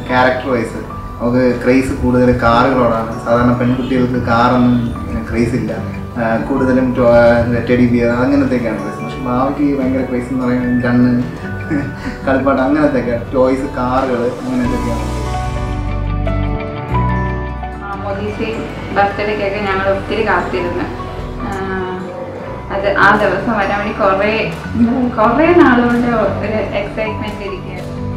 Character wise നമുക്ക് craze കൂടുതൽ കാറുകളോടാണ് സാധാരണ പെൺകുട്ടികൾക്ക് കാറൊന്നും ക്രേസ് ഇല്ല ആ, കൂടുതലും ടെഡി ബിയർ അങ്ങനത്തെയൊക്കെയാണ് ക്രേസ് പക്ഷെ ഭാവിക്ക് ഭയങ്കര ക്രേസ് എന്ന് പറയുന്നത് ഗണ്ണ് കളിപ്പാട്ടം അങ്ങനത്തെയൊക്കെ ടോയ്സ് കാറുകൾ അങ്ങനത്തെയൊക്കെയാണ് മോദീസി ബർത്ത്ഡേക്കൊക്കെ ഞങ്ങൾ ഒത്തിരി കാത്തിരുന്നു ആ, അത് ആ ദിവസം വരാൻ വേണ്ടി കുറേ കുറേ നാളുകൊണ്ട് ഒരു എക്സൈറ്റ്മെന്റ് ഇരിക്കുകയാണ്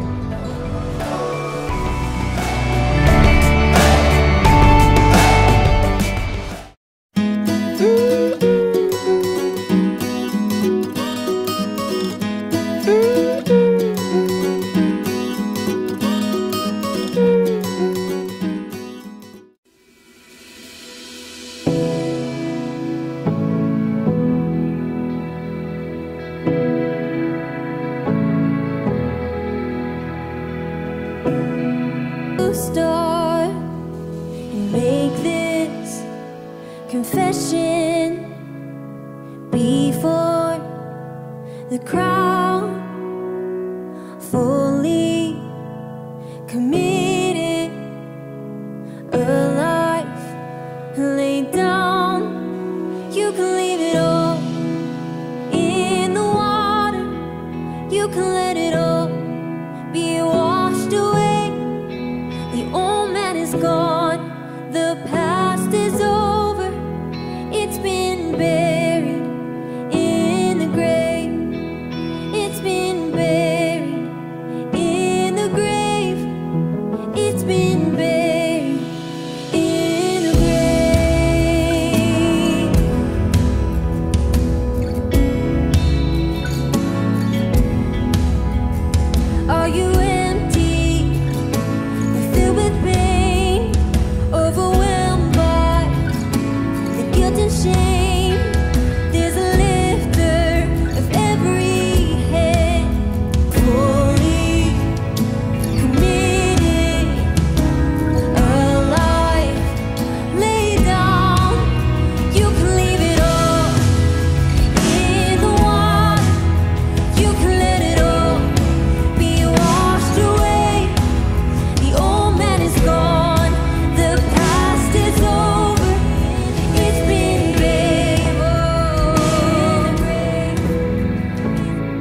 start and make this confession before the crowd fully committed a life laid down you can leave it all in the water you can let it all be washed away the old man is gone, the past is over. It's been buried in the grave. It's been buried in the grave. It's been buried in the grave. Are you empty? filled with pain, overwhelmed by the guilt and shame. There's a lifter of every head, fully committed, alive. Lay down, you can leave it all in the water. You can let it all be washed away. The old man is gone, the past is over. It's been buried in the grave.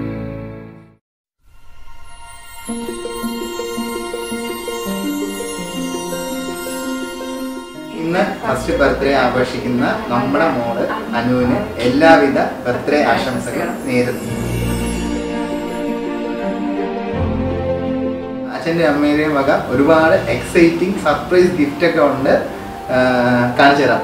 ഇന്ന് first birthday ആഘോഷിക്കുന്ന നമ്മുടെ മോള് അനുവിന് എല്ലാവിധ birthday ആശംസകളും നേരുന്നു അച്ഛൻ്റെ അമ്മയുടെയും വക ഒരുപാട് എക്സൈറ്റിംഗ് സർപ്രൈസ് ഗിഫ്റ്റ് ഒക്കെ ഉണ്ട് ആ, കാണിച്ചു തരാം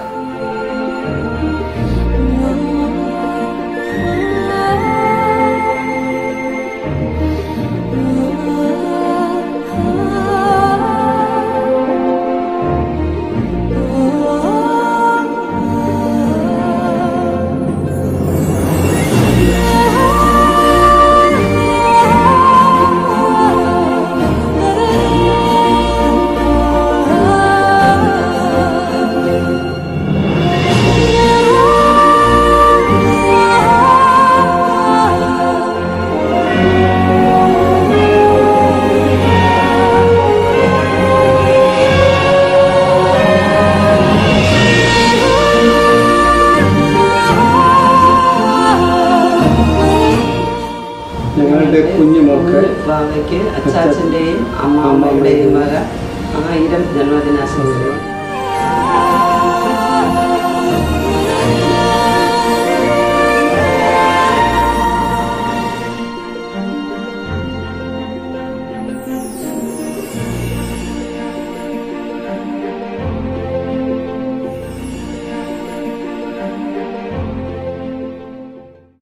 ഞങ്ങളുടെ കുഞ്ഞുമോൾക്ക് ബാബയ്ക്ക് അച്ചാച്ചൻ്റെയും അമ്മാമ്മയുടെയും വക ആയിരം ജന്മദിനാശംസകൾ